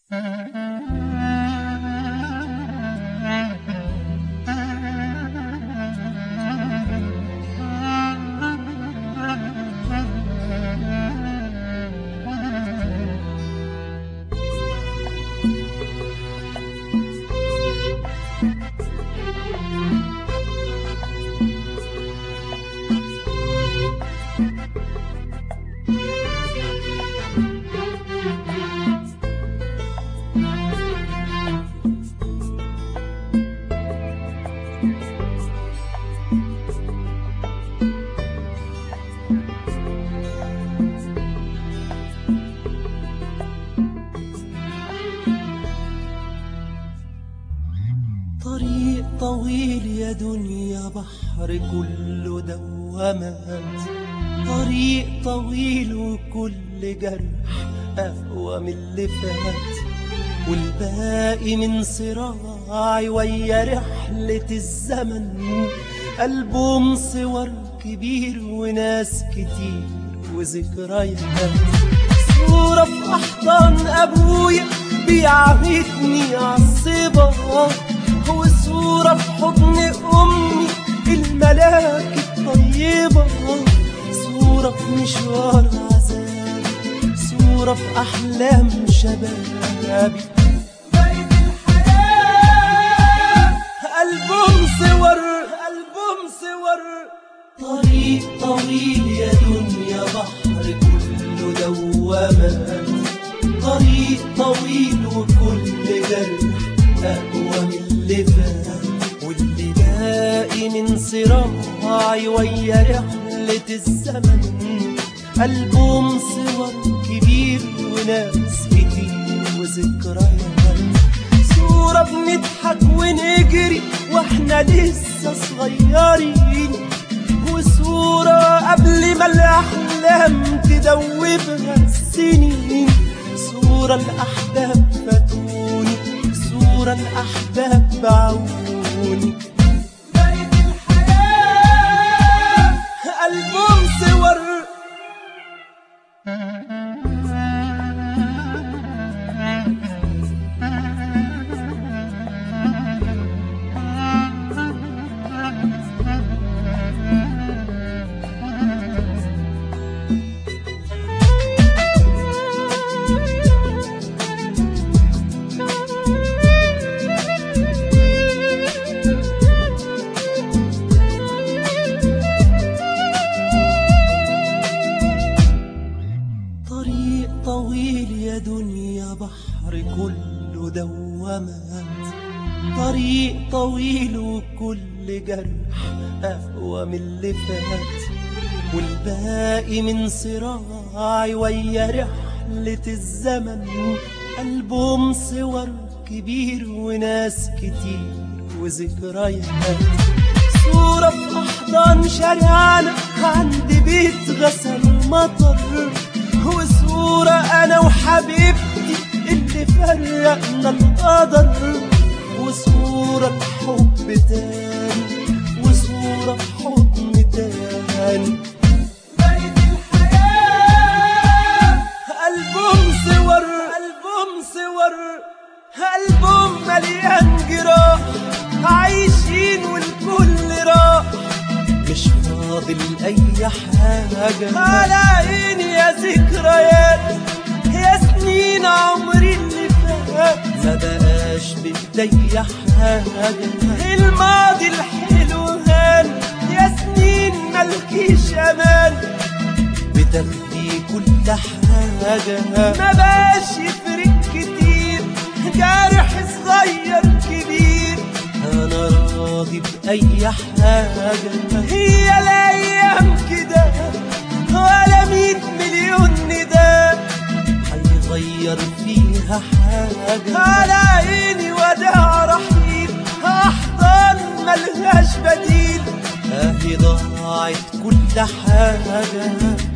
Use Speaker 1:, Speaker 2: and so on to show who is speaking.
Speaker 1: طريق طويل يا دنيا بحر كله دوامات طريق طويل وكل جرح أقوى من اللي فات والباقي من صراعي ويا رحلة الزمن ألبوم صور كبير وناس كتير وذكريات صورة في أحضان أبويا بيعهدني عالصبا وصورة في حضن أمي الملاك الطيبة صورة في مشوار عذاب صورة في أحلام شبابي بقيت الحياة ألبوم صور ألبوم صور طريق طويل يا دنيا بحر كله دوامات طريق طويل وكل جرح أقوى من اللي فات واللي باقي من صراعي ويا رحلة الزمن ألبوم صور كبير وناس كتير وذكريات صورة بنضحك ونجري واحنا لسه صغيرين وصورة قبل ما الأحلام تدوبها السنين صورة الأحباب فاتوني صورة الأحباب باعوني بقيت الحياة ألبوم صور طريق طويل يا دنيا بحر كله دوامات طريق طويل وكل جرح أقوى من اللي فات والباقي من صراعي ويا رحلة الزمن ألبوم صور كبير وناس كتير وذكريات صورة في أحضان شارعنا عند بيت غسل مطر وصورة أنا وحبيبتي اللي فرقنا القدر وصورة حب تاني وصورة حضن تاني بقيت الحياة ألبوم صور ألبوم صور ألبوم مليان جراح عايشين والكل راح مش فاضل أي حاجة على عيني يا ذكريات يا سنين عمري اللي فات ما بقاش بإيدي حاجة الماضي الحلو هان يا سنين ملكيش أمان بتاخدي كل حاجة ما بقاش يفرق كتير جارح صغير كبير أنا راضي بأي حاجة هي الأيام كده ولا مية مليون نداء هيغير فيها حاجة على عيني وداع رحيل أحضان ملهاش بديل أهي ضاعت كل حاجة